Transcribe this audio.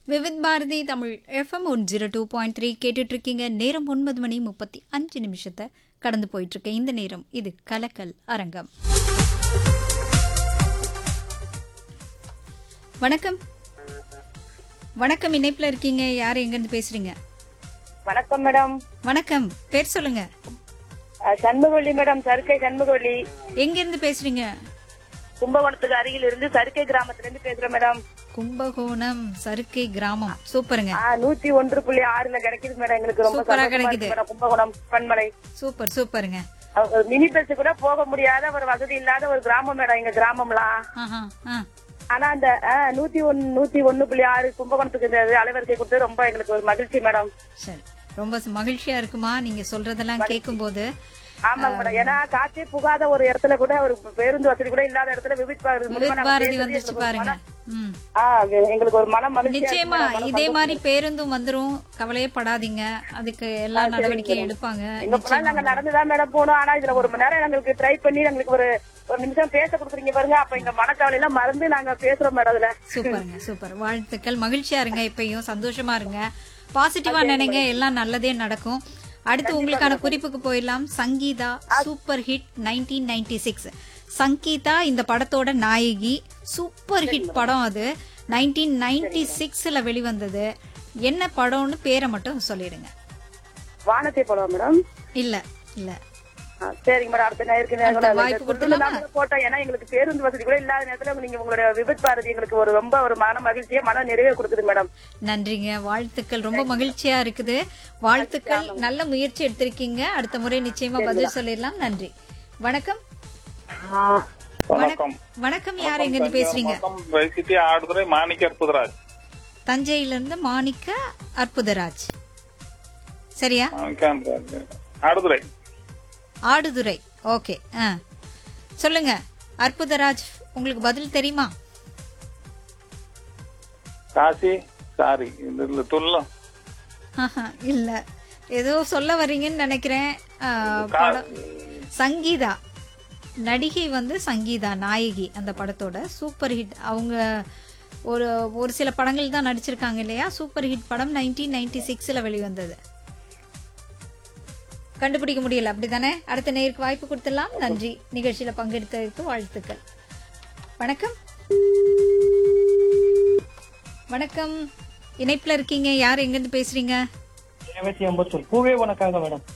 Vividh Bharati Tamil FM one zero two point three கேட்டுட்டு இருக்கீங்க நேரம் ஒன்பது மணி முப்பத்தி அஞ்சு நிமிஷத்தை கடந்து போயிட்டு இருக்கு இந்த நேரம் இது கலக்கல் அரங்கம் வணக்கம் வணக்கம் இணைப்புல இருக்கீங்க யார் எங்கேருந்து பேசுறீங்க வணக்கம் மேடம் வணக்கம் பேர் சொல்லுங்க அஹ் சண்முகவள்ளி மேடம் சருக்கை சண்முகவள்ளி எங்க இருந்து பேசுறீங்க கும்பகோணத்துக்கு அருகில் இருந்து சருக்கை கிராமத்துல இருந்து பேசுறேன் மேடம் கும்பகோணம் சருக்கை கிராமம் சூப்பருங்க ஆஹ் நூத்தி ஒன்று புள்ளி ஆறுல கிடைக்குது மேடம் எங்களுக்கு ரொம்ப சூப்பரா சந்தோஷமா கிடைக்குது. இருக்கு மேடம் கும்பகோணம் பண்மலை சூப்பர் சூப்பருங்க ஒரு மினி பஸ் கூட போக முடியாத ஒரு வசதி இல்லாத ஒரு கிராமம் மேடம் எங்க கிராமம்லாம் ஆஹா ஆ ஆனா அந்த ஆஹ், நூத்தி ஒன்னு நூத்தி ஒண்ணு புள்ளி ஆறு கும்பகோணத்துக்கு இந்த அலைவரிசை கொடுத்து ரொம்ப எங்களுக்கு ஒரு மகிழ்ச்சி மேடம் சரி ரொம்ப ச- மகிழ்ச்சியா இருக்குமா நீங்க சொல்றதெல்லாம் கேட்கும்போது ஆமாங்க மேடம் ஏன்னா காற்றே புகாத ஒரு இடத்துல கூட ஒரு பேருந்து வசதி கூட இல்லாத இடத்துல விவித் பாரதி மூலமா விவேக் நாங்க பாரதி பேசுறது வந்துருச்சு எங்களுக்கு ஒரு பாருங்க மன- ம் ஆஹ், எங்களுக்கு ஒரு மன மகிழ்ச்சியா இருக்கு நிச்சயமா மேடம். மன இதே மாதிரி பேருந்தும் வந்துரும் கவலையே படாதீங்க அதுக்கு எல்லா நடவடிக்கையும் எடுப்பாங்க எங்க போனாலும் நாங்க நடந்துதான் மேடம் போனோம் ஆனா இதுல ஒரு மணி நேரம் எங்களுக்கு ட்ரை பண்ணி எங்களுக்கு ஒரு ஒரு நிமிஷம் பேச கொடுக்குறீங்க பாருங்க அப்ப எங்க மனக்கவலை எல்லாம் மறந்து நாங்க பேசுறோம் மேடம் அதுல சூப்பருங்க சூப்பர் வாழ்த்துக்கள் மகிழ்ச்சியா இருங்க இப்பயும் சந்தோஷமா இருங்க பாசிட்டிவா நினைங்க எல்லாம் நல்லதே நடக்கும் அடுத்து உங்களுக்கான குறிப்புக்கு போயிடலாம் Sangeetha super hit nineteen ninety six Sangeetha இந்த படத்தோட நாயகி சூப்பர் ஹிட் படம் அது நைன்டீன் நைன்டி சிக்ஸ்ல வெளிவந்தது என்ன படம்னு பேரை மட்டும் சொல்லிடுங்க வானத்தை போடுவோம் மேடம் இல்ல இல்ல ஆ, சரிங்க மேடம் அடுத்த நேருக்கு அடுத்த வாய்ப்பு கொடுத்துடலாமா? போட்டோம் ஏன்னா எங்களுக்கு பேருந்து வசதி கூட இல்லாத நேரத்துல நீங்க உங்களுடைய விபத் பாரதி எங்களுக்கு ஒரு ரொம்ப ஒரு மன மகிழ்ச்சியா மன நிறைவே கொடுக்குது மேடம் நன்றிங்க வாழ்த்துக்கள் ரொம்ப மகிழ்ச்சியா இருக்குது வாழ்த்துக்கள் நல்ல முயற்சி எடுத்திருக்கீங்க அடுத்த முறை நிச்சயமா பதில் சொல்லிடலாம் நன்றி வணக்கம் வணக்கம் வணக்கம் யார் எங்க இருந்து பேசுறீங்க வணக்கம் வைசிட்டி ஆடுதுறை மாணிக்க அற்புதராஜ் தஞ்சையில இருந்து மாணிக்க அற்புதராஜ் சரியா மாணிக்க அற்புதராஜ். ஆடுதுறை ஆடுதுறை ஓகே ஆ சொல்லுங்க அற்புதராஜ் உங்களுக்கு பதில் தெரியுமா காசி சாரி இதுல துல்லம் ஆஹா, இல்ல ஏதோ சொல்ல வர்றீங்கன்னு நினைக்கிறேன் ஆ, படம் சங்கீதா நடிகை வந்து சங்கீதா நாயகி அந்த படத்தோட சூப்பர் ஹிட் அவங்க ஒரு ஒரு சில படங்கள் தான் நடிச்சிருக்காங்க இல்லையா சூப்பர் ஹிட் படம் நைன்டீன் நைன்டி சிக்ஸில் வெளிவந்தது கண்டுபிடிக்க முடியல அப்படிதானே அடுத்த நேருக்கு வாய்ப்பு கொடுத்துடலாம் நன்றி நிகழ்ச்சியில பங்கெடுத்ததற்கு வாழ்த்துக்கள் வணக்கம் வணக்கம் இணைப்புல இருக்கீங்க யார் எங்கிருந்து பேசுறீங்க இருநூத்தி ஐம்பத்தொரு பூவே வணக்கங்க மேடம்